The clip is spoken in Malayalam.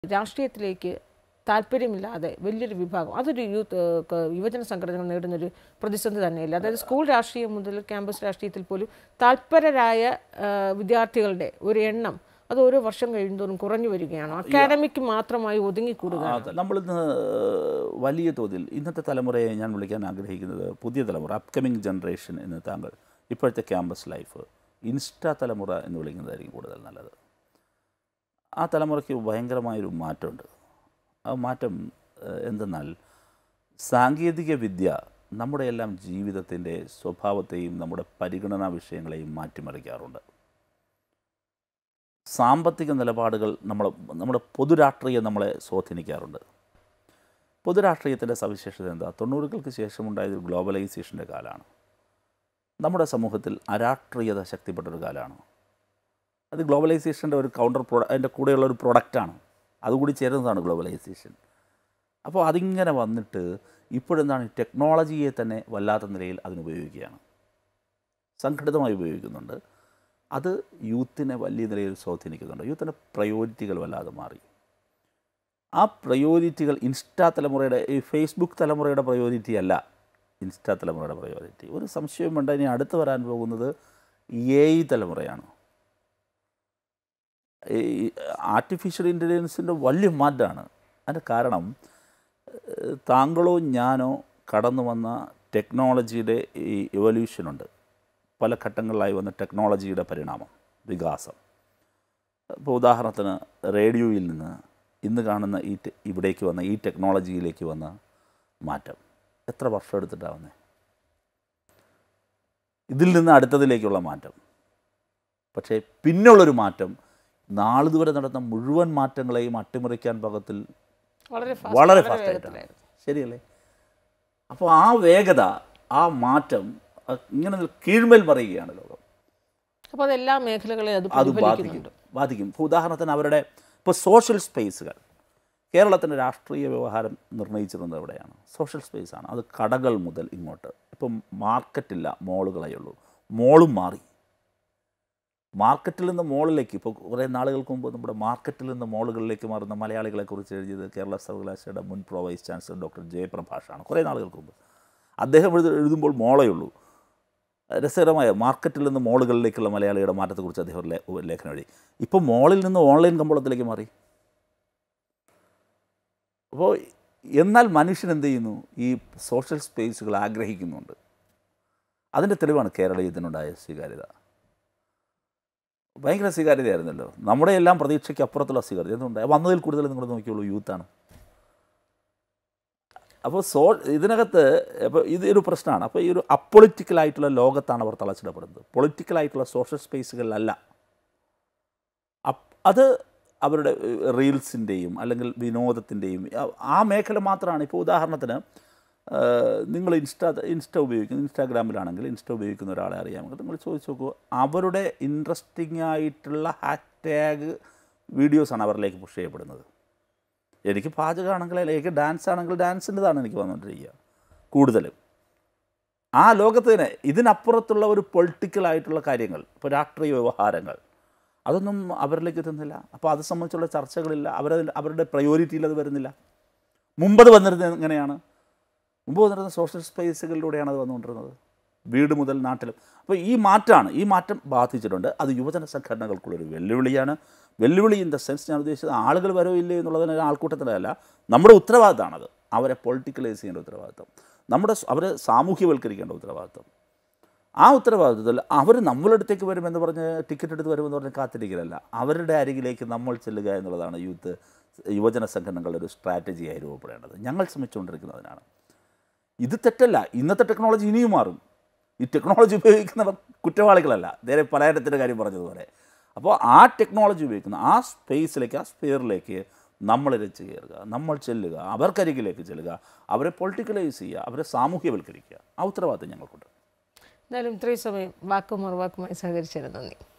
രാഷ്ട്രീയത്തിലേക്ക് താല്പര്യമില്ലാതെ വലിയൊരു വിഭാഗം അതൊരു യൂത്ത് ഏഹ്, ക- യുവജന സംഘടനകൾ നേടുന്നൊരു പ്രതിസന്ധി തന്നെയില്ല അതായത് സ്കൂൾ രാഷ്ട്രീയം മുതൽ ക്യാമ്പസ് രാഷ്ട്രീയത്തിൽ പോലും താല്പരരായ ഏഹ്, വിദ്യാർത്ഥികളുടെ ഒരു എണ്ണം അത് ഓരോ വർഷം കഴിയുന്തോറും കുറഞ്ഞു വരികയാണ് അക്കാഡമിക് മാത്രമായി ഒതുങ്ങിക്കൂടുക ആ, നമ്മളിന്ന് വലിയ തോതിൽ ഇന്നത്തെ തലമുറയെ ഞാൻ വിളിക്കാൻ ആഗ്രഹിക്കുന്നത് പുതിയ തലമുറ അപ്കമിങ് ജനറേഷൻ എന്ന് താങ്കൾ ഇപ്പോഴത്തെ ക്യാമ്പസ് ലൈഫ് ഇൻസ്റ്റാ തലമുറ എന്ന് വിളിക്കുന്നതായിരിക്കും കൂടുതൽ നല്ലത് ആ തലമുറയ്ക്ക് ഭയങ്കരമായൊരു മാറ്റമുണ്ട് ആ മാറ്റം ഏഹ്, എന്തെന്നാൽ സാങ്കേതിക വിദ്യ നമ്മുടെ എല്ലാം ജീവിതത്തിൻ്റെ സ്വഭാവത്തെയും നമ്മുടെ പരിഗണനാ വിഷയങ്ങളെയും മാറ്റിമറിക്കാറുണ്ട് സാമ്പത്തിക നിലപാടുകൾ നമ്മൾ നമ്മുടെ പൊതുരാഷ്ട്രീയം നമ്മളെ സ്വാധീനിക്കാറുണ്ട് പൊതുരാഷ്ട്രീയത്തിൻ്റെ സവിശേഷത എന്താ തൊണ്ണൂറുകൾക്ക് ശേഷമുണ്ടായത് ഒരു ഗ്ലോബലൈസേഷൻ്റെ കാലമാണ് നമ്മുടെ സമൂഹത്തിൽ അരാഷ്ട്രീയത ശക്തിപ്പെട്ടൊരു കാലമാണ് അത് ഗ്ലോബലൈസേഷൻ്റെ ഒരു കൗണ്ടർ പ്രൊഡ അതിൻ്റെ കൂടെയുള്ള ഒരു പ്രൊഡക്റ്റാണ് അതുകൂടി ചേരുന്നതാണ് ഗ്ലോബലൈസേഷൻ അപ്പോൾ അതിങ്ങനെ വന്നിട്ട് ഇപ്പോഴെന്താണ് ടെക്നോളജിയെ തന്നെ വല്ലാത്ത നിലയിൽ അതിനുപയോഗിക്കുകയാണ് സംഘടിതമായി ഉപയോഗിക്കുന്നുണ്ട് അത് യൂത്തിനെ വലിയ നിലയിൽ സ്വാധീനിക്കുന്നുണ്ട് യൂത്തിൻ്റെ പ്രയോറിറ്റികൾ വല്ലാതെ മാറി ആ പ്രയോറിറ്റികൾ ഇൻസ്റ്റാ തലമുറയുടെ ഈ ഫേസ്ബുക്ക് തലമുറയുടെ പ്രയോറിറ്റി അല്ല ഇൻസ്റ്റാ തലമുറയുടെ പ്രയോറിറ്റി ഒരു സംശയം വേണ്ട ഇനി അടുത്ത് വരാൻ പോകുന്നത് എ ഐ തലമുറയാണ് ഈ ആർട്ടിഫിഷ്യൽ ഇൻ്റലിജൻസിൻ്റെ വലിയ മാറ്റമാണ് അതിൻ്റെ കാരണം ഏഹ്, താങ്കളോ ഞാനോ കടന്നു വന്ന ടെക്നോളജിയുടെ ഈ എവല്യൂഷനുണ്ട് പല ഘട്ടങ്ങളിലായി വന്ന ടെക്നോളജിയുടെ പരിണാമം വികാസം ഇപ്പോൾ ഉദാഹരണത്തിന് റേഡിയോയിൽ നിന്ന് ഇന്ന് കാണുന്ന ഈ ടെ- ഇവിടേക്ക് വന്ന ഈ ടെക്നോളജിയിലേക്ക് വന്ന മാറ്റം എത്ര വർഷം എടുത്തിട്ടാണ് വന്നത് ഇതിൽ നിന്ന് അടുത്തതിലേക്കുള്ള മാറ്റം പക്ഷേ പിന്നുള്ളൊരു മാറ്റം നാളിതുവരെ നടന്ന മുഴുവൻ മാറ്റങ്ങളെയും അട്ടിമറിക്കാൻ പാകത്തിൽ വളരെ fast, വളരെ ഫാസ്റ്റ് വേഗത്തിലായിരുന്നു. ആയിട്ടാണ് ശരിയല്ലേ അപ്പോൾ ആ വേഗത ആ മാറ്റം അത് ഇങ്ങനെ കീഴ്മേൽ മറിയുകയാണ് ലോകം അപ്പോൾ അത് എല്ലാ മേഖലകളെയും അത് അത് ബാധിക്കും പ്രതിഫലിക്കുന്നുണ്ട് ബാധിക്കും ഇപ്പോൾ ഉദാഹരണത്തിന് അവരുടെ ഇപ്പോൾ സോഷ്യൽ സ്പേസുകൾ കേരളത്തിൻ്റെ രാഷ്ട്രീയ വ്യവഹാരം നിർണ്ണയിച്ചിരുന്നത് എവിടെയാണ് സോഷ്യൽ സ്പേസാണ് അത് കടകൾ മുതൽ ഇങ്ങോട്ട് ഇപ്പം മാർക്കറ്റില്ല മോളുകളേ ഉള്ളൂ മോളും മാറി മാർക്കറ്റിൽ നിന്ന് മോളിലേക്ക് ഇപ്പോൾ കുറേ നാളുകൾക്ക് മുമ്പ് നമ്മുടെ മാർക്കറ്റിൽ നിന്ന് മോളുകളിലേക്ക് മാറുന്ന മലയാളികളെക്കുറിച്ച് എഴുതിയത് കേരള സർവകലാശാലയുടെ മുൻ പ്രോ വൈസ് ചാൻസലർ ഡോക്ടർ ജയപ്രഭാഷാണ് കുറേ നാളുകൾക്ക് മുമ്പ് അദ്ദേഹം എഴുതി എഴുതുമ്പോൾ മോളേ ഉള്ളൂ രസകരമായ മാർക്കറ്റിൽ നിന്ന് മോളുകളിലേക്കുള്ള മലയാളിയുടെ മാറ്റത്തെക്കുറിച്ച് അദ്ദേഹം ഒരു ലേ- ഒരു ലേഖനം എഴുതി ഇപ്പോൾ മോളിൽ നിന്ന് ഓൺലൈൻ കമ്പോളത്തിലേക്ക് മാറി അപ്പോൾ എന്നാൽ മനുഷ്യൻ എന്ത് ചെയ്യുന്നു ഈ സോഷ്യൽ സ്പേസുകൾ ആഗ്രഹിക്കുന്നുണ്ട് അതിൻ്റെ തെളിവാണ് കേരളീയത്തിനുണ്ടായ സ്വീകാര്യത ഭയങ്കര സ്വീകാര്യതയായിരുന്നല്ലോ നമ്മുടെ എല്ലാം പ്രതീക്ഷയ്ക്ക് അപ്പുറത്തുള്ള സ്വീകാര്യത എന്തുകൊണ്ട് വന്നതിൽ കൂടുതൽ നിങ്ങൾ നോക്കിയുള്ളൂ യൂത്താണ് അപ്പോൾ സോ ഇതിനകത്ത് അപ്പോൾ ഇത് ഒരു പ്രശ്നമാണ് അപ്പോൾ ഈ ഒരു അപ്പൊളിറ്റിക്കലായിട്ടുള്ള ലോകത്താണ് അവർ തളച്ചിടപ്പെടുന്നത് പൊളിറ്റിക്കലായിട്ടുള്ള സോഷ്യൽ സ്പേസുകളിലല്ല അപ്പ് അത് അവരുടെ റീൽസിൻ്റെയും അല്ലെങ്കിൽ വിനോദത്തിൻ്റെയും ആ മേഖല മാത്രമാണ് ഇപ്പോൾ ഉദാഹരണത്തിന് നിങ്ങൾ ഇൻസ്റ്റാ ഇൻസ്റ്റ ഉപയോഗിക്കുന്നു ഇൻസ്റ്റാഗ്രാമിലാണെങ്കിൽ ഇൻസ്റ്റ ഉപയോഗിക്കുന്ന ഒരാളെ അറിയാമെങ്കിൽ നിങ്ങൾ ചോദിച്ചു നോക്കൂ അവരുടെ ഇൻട്രസ്റ്റിംഗ് ആയിട്ടുള്ള ഹാഷ്ടാഗ് വീഡിയോസാണ് അവരിലേക്ക് പുഷ് ചെയ്യപ്പെടുന്നത് എനിക്ക് പാചകമാണെങ്കിൽ അല്ലെങ്കിൽ ഡാൻസ് ആണെങ്കിൽ ഡാൻസിൻ്റെതാണ് എനിക്ക് വന്നുകൊണ്ടിരിക്കുക കൂടുതലും ആ ലോകത്ത് തന്നെ ഇതിനപ്പുറത്തുള്ള ഒരു പൊളിറ്റിക്കലായിട്ടുള്ള കാര്യങ്ങൾ ഇപ്പോൾ രാഷ്ട്രീയ വ്യവഹാരങ്ങൾ അതൊന്നും അവരിലേക്ക് എത്തുന്നില്ല അപ്പോൾ അത് സംബന്ധിച്ചുള്ള ചർച്ചകളില്ല അവർ അവരുടെ പ്രയോറിറ്റിയിൽ അത് വരുന്നില്ല മുമ്പത് വന്നിരുന്നത് എങ്ങനെയാണ് മുമ്പ് വന്നിരുന്ന സോഷ്യൽ സ്പേസുകളിലൂടെയാണ് അത് വന്നുകൊണ്ടിരുന്നത് വീട് മുതൽ നാട്ടിലും അപ്പോൾ ഈ മാറ്റമാണ് ഈ മാറ്റം ബാധിച്ചിട്ടുണ്ട് അത് യുവജന സംഘടനകൾക്കുള്ളൊരു വെല്ലുവിളിയാണ് വെല്ലുവിളി ഇൻ ദ സെൻസ് ഞാൻ ഉദ്ദേശിച്ചത് ആളുകൾ വരോ ഇല്ലേ എന്നുള്ളതിന് ആൾക്കൂട്ടത്തിലല്ല നമ്മുടെ ഉത്തരവാദിത്തമാണത് അവരെ പൊളിറ്റിക്കലൈസ് ചെയ്യേണ്ട ഉത്തരവാദിത്തം നമ്മുടെ സ് അവരെ സാമൂഹ്യവൽക്കരിക്കേണ്ട ഉത്തരവാദിത്തം ആ ഉത്തരവാദിത്തത്തിൽ അവർ നമ്മളടുത്തേക്ക് വരുമെന്ന് പറഞ്ഞ് ടിക്കറ്റ് എടുത്ത് വരുമെന്ന് പറഞ്ഞ് കാത്തിരിക്കലല്ല അവരുടെ അരികിലേക്ക് നമ്മൾ ചെല്ലുക എന്നുള്ളതാണ് യൂത്ത് യുവജന സംഘടനകളുടെ ഒരു സ്ട്രാറ്റജിയായി രൂപപ്പെടേണ്ടത് ഞങ്ങൾ ശ്രമിച്ചുകൊണ്ടിരിക്കുന്നതിനാണ് ഇത് തെറ്റല്ല ഇന്നത്തെ ടെക്നോളജി ഇനിയും മാറും ഈ ടെക്നോളജി ഉപയോഗിക്കുന്നവർ കുറ്റവാളികളല്ല നേരെ പലായനത്തിൻ്റെ കാര്യം പറഞ്ഞതുപോലെ അപ്പോൾ ആ ടെക്നോളജി ഉപയോഗിക്കുന്ന ആ സ്പേസിലേക്ക് ആ സ്പെയറിലേക്ക് നമ്മൾ രച്ച് കയറുക നമ്മൾ ചെല്ലുക അവർക്കരികിലേക്ക് ചെല്ലുക അവരെ പൊളിറ്റിക്കലൈസ് ചെയ്യുക അവരെ സാമൂഹ്യവൽക്കരിക്കുക ആ ഉത്തരവാദിത്തം ഞങ്ങൾക്കുണ്ട് എന്തായാലും ഇത്രയും സമയം വാക്കും മറുവാക്കുമായി സഹകരിച്ചതിന് നന്ദി